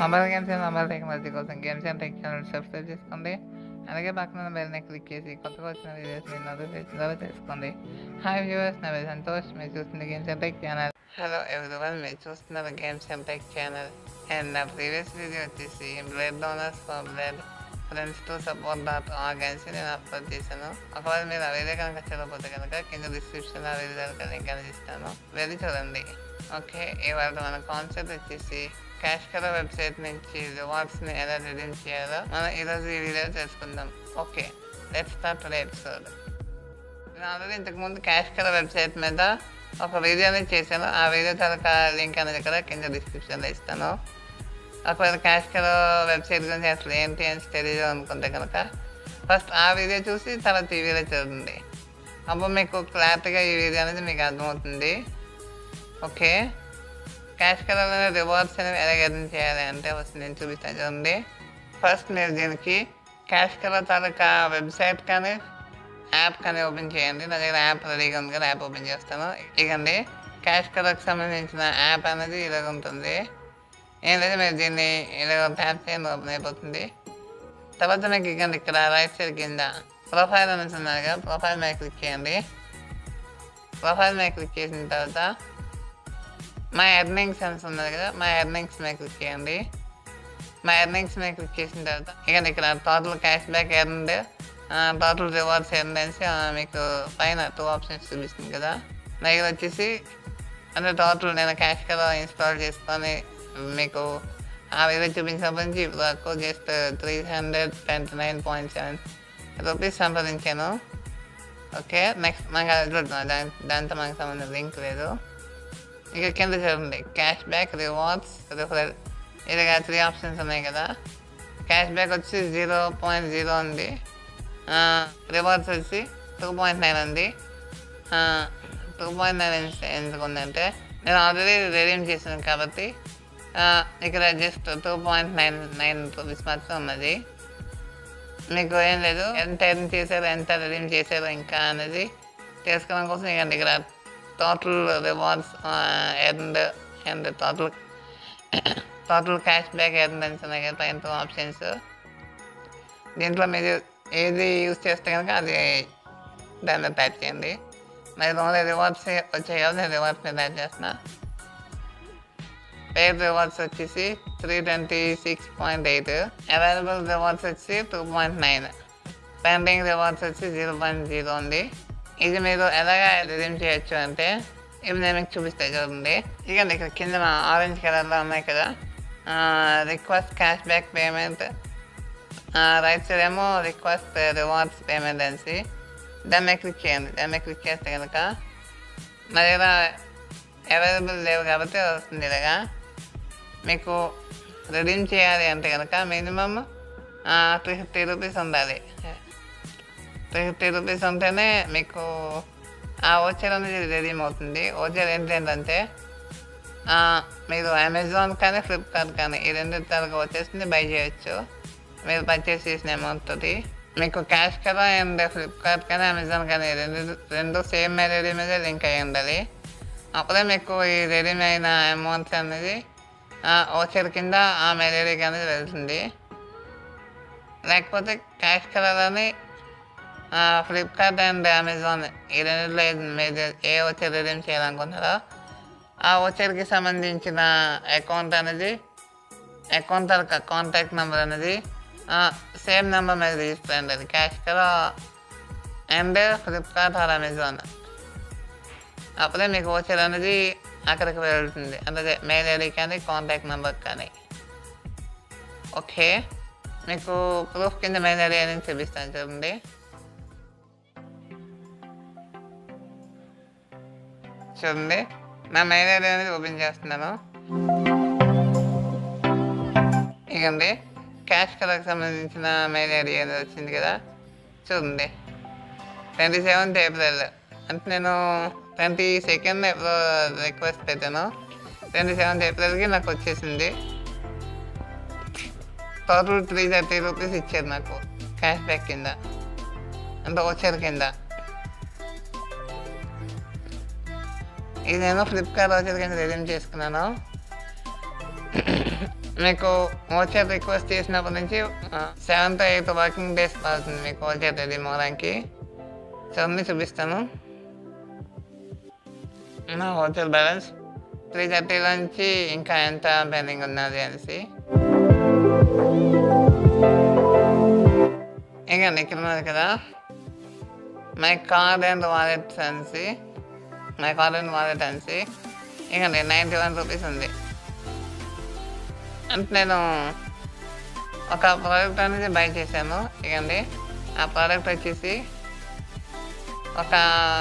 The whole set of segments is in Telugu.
mobile games and mobile technology కోసం games and tech channel subscribe చేసుకోండి అలాగే పక్కన బెల్ని క్లిక్ చేసి కొత్తగా వచ్చిన వీడియోస్ మీ నోటిఫికేషన్ ద్వారా తెలుసుకోండి హాయ్ వ్యూవర్స్ నా పేరు సంతోష్ మీరు చూస్తుంది games and tech channel hello everyone మీరు చూస్తున్నారు games and tech channel and నా ప్రీవియస్ వీడియో వచ్చేసి blood donors for blood friends to support dot organs నేను అప్లోడ్ చేశాను ఒకవేళ మీరు ఆ వీడియో కనుక చూడకపోతే కనుక కింద డిస్క్రిప్షన్లో ఆ వీడియో కనుక లింక్ అనేది ఇస్తాను వెళ్ళి చూడండి ఓకే ఇవాళ మన కాన్సెప్ట్ వచ్చేసి క్యాష్ కర వెబ్సైట్ నుంచి రివార్డ్స్ని ఎలా రిడీమ్ చేయాలో మనం ఈరోజు ఈ వీడియో తెలుసుకుందాం okay let start today episode నేను ఆల్రెడీ ఇంతకుముందు క్యాష్ కర వెబ్సైట్ మీద ఒక వీడియో అనేది చేశాను ఆ వీడియో తాలూకా లింక్ అనేది కూడా కింద డిస్క్రిప్షన్లో ఇస్తాను ఒకవేళ క్యాష్ కర వెబ్సైట్ గురించి అసలు ఏంటి అని తెలియదు అనుకుంటే కనుక ఫస్ట్ ఆ వీడియో చూసి తర్వాత ఈ వీడియో చూడండి అప్పుడు మీకు క్లారిటీగా ఈ వీడియో అనేది మీకు అర్థమవుతుంది ఓకే క్యాష్ కలర్ రివార్డ్స్ అనేవి ఎలా ఎర్న్ చేయాలి అంటే ఫస్ట్ నేను చూపిస్తాను చూడండి ఫస్ట్ మీరు దీనికి క్యాష్ కలర్ తాలూకా వెబ్సైట్ కానీ యాప్ కానీ ఓపెన్ చేయండి నా దగ్గర యాప్ రెడీగా ఉంది కదా యాప్ ఓపెన్ చేస్తాను ఇకండి క్యాష్ కలర్కి సంబంధించిన యాప్ అనేది ఇలాగ ఉంటుంది ఏం లేదు మీరు దీన్ని ఇలాగ ట్యాప్ చేయండి ఓపెన్ అయిపోతుంది తర్వాత మీకు ఇకండి ఇక్కడ రైట్ సైడ్ కింద ప్రొఫైల్ అని ఉన్నారు కదా ప్రొఫైల్ మీద క్లిక్ చేయండి ప్రొఫైల్ మీద క్లిక్ చేసిన తర్వాత మా ఎర్నింగ్స్ అని ఉన్నది కదా మా ఎర్నింగ్స్ మీద క్లిక్ చేయండి మా ఎర్నింగ్స్ మీద క్లిక్ చేసిన తర్వాత ఇక ఇక్కడ total cash back earned total rewards earn అనేసి ఆ, మీకు పైన టూ ఆప్షన్స్ చూపిస్తుంది కదా నా దగ్గర వచ్చేసి అంటే టోటల్ నేను క్యాష్ కదా ఇన్స్టాల్ చేసుకొని మీకు ఆ వీడియో చూపించినప్పటి నుంచి ఇప్పుడు వరకు just three hundred twenty nine point seven rupees సంపాదించాను ఓకే నెక్స్ట్ మనకు అది చూద్దాం దాని దాంతో మనకు సంబంధం లింక్ లేదు ఇక కింద చూడండి క్యాష్ బ్యాక్ రివార్డ్స్ రిఫరల్ ఇలాగా త్రీ ఆప్షన్స్ ఉన్నాయి కదా క్యాష్ బ్యాక్ వచ్చి జీరో పాయింట్ జీరో ఉంది రివార్డ్స్ వచ్చి టూ పాయింట్ నైన్ ఉంది టూ పాయింట్ నైన్ ఎందుకు ఉందంటే నేను ఆల్రెడీ రెడీమ్ చేశాను కాబట్టి ఆ, ఇక్కడ just two point nine nine rupees మాత్రం ఉన్నది మీకు ఏం లేదు ఎంత ఎర్న్ చేశారు ఎంత రెడీమ్ చేశారు ఇంకా అనేది తెలుసుకోవడం కోసం ఇక ఇక్కడ total rewards earn and total total cash back earn అని ఉన్నాయి కదా పైన ఆప్షన్స్ దీంట్లో మీరు ఏది యూజ్ చేస్తే కనుక అది దాంట్లో టైప్ చేయండి మరి ఓన్లీ రివార్డ్స్ వచ్చాయి కదా నేను రివార్డ్స్ మీద టైప్ చేస్తున్నా పేర్ రివార్డ్స్ వచ్చేసి three twenty six point eight available rewards వచ్చి two point nine pending rewards వచ్చి జీరో పాయింట్ జీరో ఉంది ఇది మీరు ఎలాగ రిడీమ్ చేయొచ్చు అంటే ఇప్పుడు నేను మీకు చూపిస్తాను చూడండి ఇక ఇక్కడ కింద ఆరెంజ్ కలర్లో ఉన్నాయి కదా request cash back payment right side ఏమో రిక్వెస్ట్ రివార్డ్స్ పేమెంట్ అనేసి దాని మీద క్లిక్ చేయండి దాని మీద క్లిక్ చేస్తే కనుక నా దగ్గర అవైలబుల్ లేవు కాబట్టి వస్తుంది ఇలాగా మీకు రిడీమ్ చేయాలి అంటే కనుక మినిమమ్ త్రీ ఫిఫ్టీ రూపీస్ ఉండాలి త్రీ ఫిఫ్టీ రూపీస్ ఉంటేనే మీకు ఆ ఓచర్ అనేది రెడీమ్ అవుతుంది ఓచర్ ఏంటంటే ఆ, మీరు అమెజాన్ కానీ ఫ్లిప్కార్ట్ కానీ ఈ రెండు తరగతి వచ్చేసి బై చేయొచ్చు మీరు పర్చేస్ చేసిన అమౌంట్ తోటి మీకు క్యాష్ కదా అండ్ ఫ్లిప్కార్ట్ కానీ అమెజాన్ కానీ రెండు రెండు సేమ్ మెలరీ మీద లింక్ అయి ఉండాలి అప్పుడే మీకు ఈ రెడీమ్ అయిన అమౌంట్స్ అనేది ఓచర్ కింద ఆ మెలరీకి అనేది వెళ్తుంది లేకపోతే క్యాష్ కలర్ అని ఫ్లిప్కార్ట్ అండ్ అమెజాన్ ఈ రెండింటిలో ఏది మీరు ఏ వచ్చర్ రిడీమ్ చేయాలనుకుంటున్నారో ఆ వచ్చర్కి సంబంధించిన అకౌంట్ అనేది అకౌంట్ తాలూకా కాంటాక్ట్ నెంబర్ అనేది సేమ్ నెంబర్ మీద రిజిస్టర్ అయింది అది క్యాష్ కదా అండ్ ఫ్లిప్కార్ట్ ఆర్ అమెజాన్ అప్పుడే మీకు వచ్చర్ అనేది అక్కడికి వెళ్తుంది అంటే మెయిల్ ఐడి కానీ కాంటాక్ట్ నెంబర్ కానీ ఓకే మీకు ప్రూఫ్ కింద మెయిల్ ఐడి అనేది చూపిస్తాను చూడండి చూడండి నా మెయిల్ ఐడి అనేది ఓపెన్ చేస్తున్నాను ఇకండి క్యాష్ కలర్కి సంబంధించిన మెయిల్ ఐడి అనేది వచ్చింది కదా చూడండి ట్వంటీ సెవెంత్ ఏప్రిల్ అంటే నేను ట్వంటీ సెకండ్ ఎప్పుడో రిక్వెస్ట్ పెట్టాను ట్వంటీ సెవెంత్ ఏప్రిల్కి నాకు వచ్చేసింది టోటల్ త్రీ థర్టీ రూపీస్ ఇచ్చారు నాకు క్యాష్ బ్యాక్ కింద అంటే వచ్చారు కింద ఇది నేను ఫ్లిప్కార్ట్ వచ్చేది కింద రిడీమ్ చేసుకున్నాను మీకు ఓచర్ రిక్వెస్ట్ చేసినప్పటి నుంచి seven to eighth working days పడుతుంది మీకు ఓచర్ రెడీమ్ అవ్వడానికి సో అన్నీ చూపిస్తాను నా హోటల్ బ్యాలెన్స్ త్రీ థర్టీ నుంచి ఇంకా ఎంత పెండింగ్ ఉన్నది అనేసి ఇక ఇక్కడ ఉన్నది కదా మై కార్డ్ అండ్ వాలెట్ అనేసి మై కార్డ్ అండ్ వాలెట్ అనేసి ఇక నైంటీ వన్ రూపీస్ ఉంది అంటే నేను ఒక ప్రోడక్ట్ అనేది బై చేశాను ఇకండి ఆ ప్రోడక్ట్ వచ్చేసి ఒక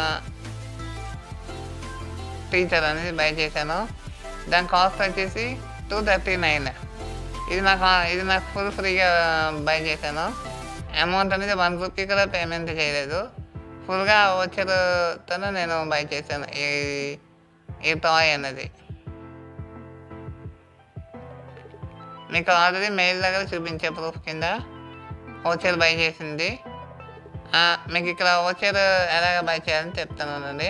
టీచర్ అనేది బై చేశాను దాని కాస్ట్ వచ్చేసి టూ థర్టీ నైన్ ఇది నాకు ఇది నాకు ఫుల్ ఫ్రీగా బై చేశాను అమౌంట్ అనేది వన్ రూపీ కూడా పేమెంట్ చేయలేదు ఫుల్గా వచ్చేతోనే నేను బై చేశాను ఈ ఈ టాయ్ అనేది మీకు ఆల్రెడీ మెయిల్ దగ్గర చూపించే ప్రూఫ్ కింద ఓచర్ బై చేసింది ఆ, మీకు ఇక్కడ ఓచర్ ఎలాగ బై చేయాలని చెప్తానండి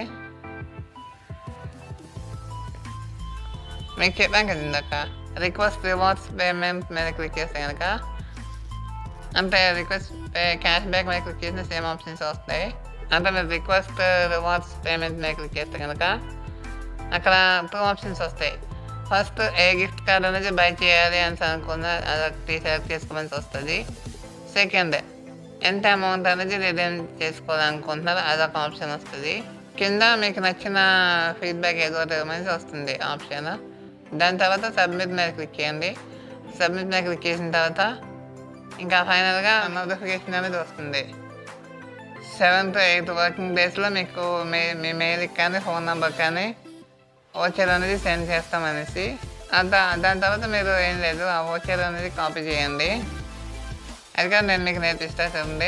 మీకు చెప్పాను కదా ఇందాక రిక్వెస్ట్ రివార్డ్స్ పేమెంట్ మీద క్లిక్ చేస్తే కనుక అంటే రిక్వెస్ట్ క్యాష్ బ్యాక్ మీద క్లిక్ చేసిన సేమ్ ఆప్షన్స్ వస్తాయి అంటే మీరు రిక్వెస్ట్ రివార్డ్స్ పేమెంట్ మీద క్లిక్ చేస్తే కనుక అక్కడ టూ ఆప్షన్స్ వస్తాయి ఫస్ట్ ఏ గిఫ్ట్ కార్డ్ అనేది బై చేయాలి అని అనుకున్న అదొకటి సెలెక్ట్ చేసుకోవాల్సి వస్తుంది సెకండ్ ఎంత అమౌంట్ అనేది రిడీమ్ చేసుకోవాలనుకుంటున్నారో అదొక ఆప్షన్ వస్తుంది కింద మీకు నచ్చిన ఫీడ్బ్యాక్ ఏదో ఒకటి ఇవ్వమని వస్తుంది ఆప్షన్ దాని తర్వాత సబ్మిట్ మీద క్లిక్ చేయండి సబ్మిట్ మీద క్లిక్ చేసిన తర్వాత ఇంకా ఫైనల్గా నోటిఫికేషన్ అనేది వస్తుంది సెవెన్ టు ఎయిత్ వర్కింగ్ డేస్లో మీకు మీ మీ మెయిల్కి కానీ ఫోన్ నెంబర్ కానీ ఓచర్ అనేది సెండ్ చేస్తామనేసి అంత దాని తర్వాత మీరు ఏం లేదు ఆ ఓచర్ అనేది కాపీ చేయండి అది కానీ నేను మీకు నేర్పిస్తా చూడండి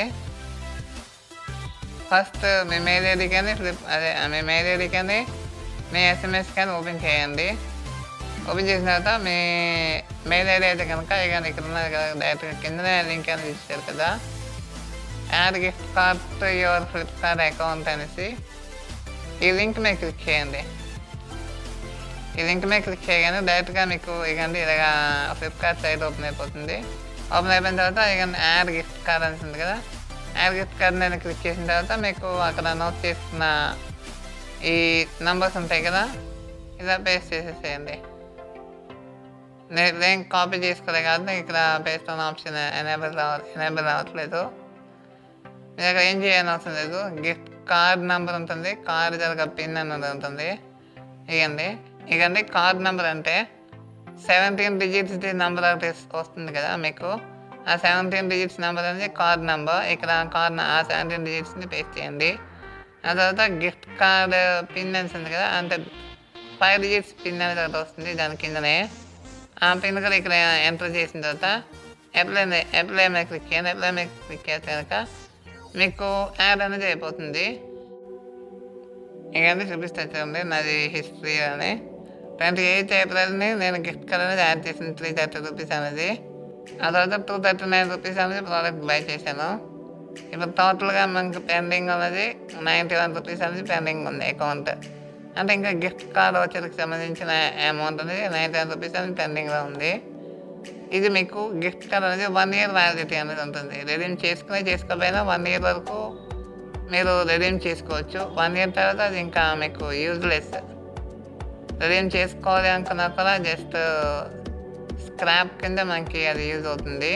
ఫస్ట్ మీ మెయిల్ ఐడి కానీ ఫ్లిప్ అదే మీ మెయిల్ ఐడి కానీ మీ ఎస్ఎంఎస్ కానీ ఓపెన్ చేయండి ఓపెన్ చేసిన తర్వాత మీ మెయిల్ ఐడి అయితే కనుక ఇక ఇక్కడ ఉన్నది కదా డైరెక్ట్గా కిందనే లింక్ అనేది ఇచ్చారు కదా add gift card to your Flipkart account అనేసి ఈ లింక్ మీద క్లిక్ చేయండి ఈ లింక్ మీద క్లిక్ చేయగానే డైరెక్ట్గా మీకు ఇకండి ఇలాగా ఫ్లిప్కార్ట్ సైట్ ఓపెన్ అయిపోతుంది ఓపెన్ అయిపోయిన తర్వాత ఇక యాడ్ గిఫ్ట్ కార్డ్ అని ఉంది కదా యాడ్ గిఫ్ట్ కార్డ్ నేను క్లిక్ చేసిన తర్వాత మీకు అక్కడ నోట్ చేసుకున్న ఈ నంబర్స్ ఉంటాయి కదా ఇలా పేస్ట్ చేసేసేయండి నేను ఏం కాపీ చేసుకోలే కాదు ఇక్కడ పేస్ట్ అన్న ఆప్షన్ ఎనేబుల్ రావ ఎనేబుల్ రావట్లేదు మీరు అక్కడ ఏం చేయాలని అవసరం లేదు గిఫ్ట్ కార్డ్ నెంబర్ ఉంటుంది కార్డ్ జరగ పిన్ అన్నది ఉంటుంది ఇగండి ఇగండి కార్డ్ నెంబర్ అంటే సెవెంటీన్ డిజిట్స్ నెంబర్ ఒకటి వస్తుంది కదా మీకు ఆ సెవెంటీన్ డిజిట్స్ నెంబర్ అనేది కార్డ్ నెంబర్ ఇక్కడ కార్డ్ ఆ సెవెంటీన్ డిజిట్స్ని పేస్ట్ చేయండి ఆ తర్వాత గిఫ్ట్ కార్డ్ పిన్ అని ఉంది కదా అంటే ఫైవ్ డిజిట్స్ పిన్ అనేది ఒకటి వస్తుంది దాని కిందనే ఆ పిన్ కూడా ఇక్కడ ఎంటర్ చేసిన తర్వాత అప్లై మీద- అప్లై మీద క్లిక్ చేయండి అప్లై మీద క్లిక్ చేస్తే కనుక మీకు యాడ్ అనేది అయిపోతుంది ఇవన్నీ చూపిస్తాను చూడండి నాది హిస్టరీ అని ట్వంటీ ఎయిత్ ఏప్రిల్ని నేను గిఫ్ట్ కార్డ్ అనేది యాడ్ చేసిన త్రీ థర్టీ రూపీస్ అనేది ఆ తర్వాత టూ థర్టీ నైన్ రూపీస్ అనేది ప్రోడక్ట్ బై చేశాను ఇప్పుడు టోటల్గా మనకు పెండింగ్ అనేది నైంటీ వన్ రూపీస్ అనేది పెండింగ్ ఉంది అకౌంట్ అంటే ఇంకా గిఫ్ట్ కార్డ్ వచ్చేకి సంబంధించిన అమౌంట్ అనేది నైంటీ వన్ రూపీస్ అనేది పెండింగ్లో ఉంది ఇది మీకు గిఫ్ట్ కార్డ్ అనేది వన్ ఇయర్ వ్యాలిడిటీ అనేది ఉంటుంది రెడీమ్ చేసుకునే చేసుకోకపోయినా వన్ ఇయర్ వరకు మీరు రెడీమ్ చేసుకోవచ్చు వన్ ఇయర్ తర్వాత అది ఇంకా మీకు యూజ్లెస్ రెడీమ్ చేసుకోవాలి అనుకున్నా కూడా జస్ట్ స్క్రాప్ కింద మనకి అది యూజ్ అవుతుంది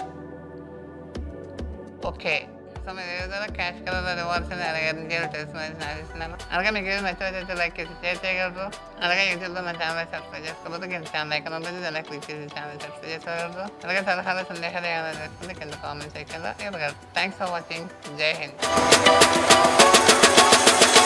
ఓకే సో మీరు ఏదైనా క్యాష్ కలర్ రివార్డ్స్ అని అలాగే ఎర్న్ చేయాలో తెలుసుకుని ఆశిస్తున్నాను అలాగే మీకు ఏదైనా నచ్చినట్లయితే లైక్ చేసి షేర్ చేయగలరు అలాగే యూట్యూబ్లో నా ఛానల్ సబ్స్క్రైబ్ చేసుకోకపోతే కింద ఛానల్ ఐకన్ ఉంటుంది దాన్ని క్లిక్ చేసి ఛానల్ సబ్స్క్రైబ్ చేసుకోగలరు అలాగే సలహాలు సందేహాలు ఏమైనా చేసుకుంటే కింద కామెంట్ సెక్షన్లో ఇవ్వగలరు థ్యాంక్స్ ఫర్ వాచింగ్ జై హింద్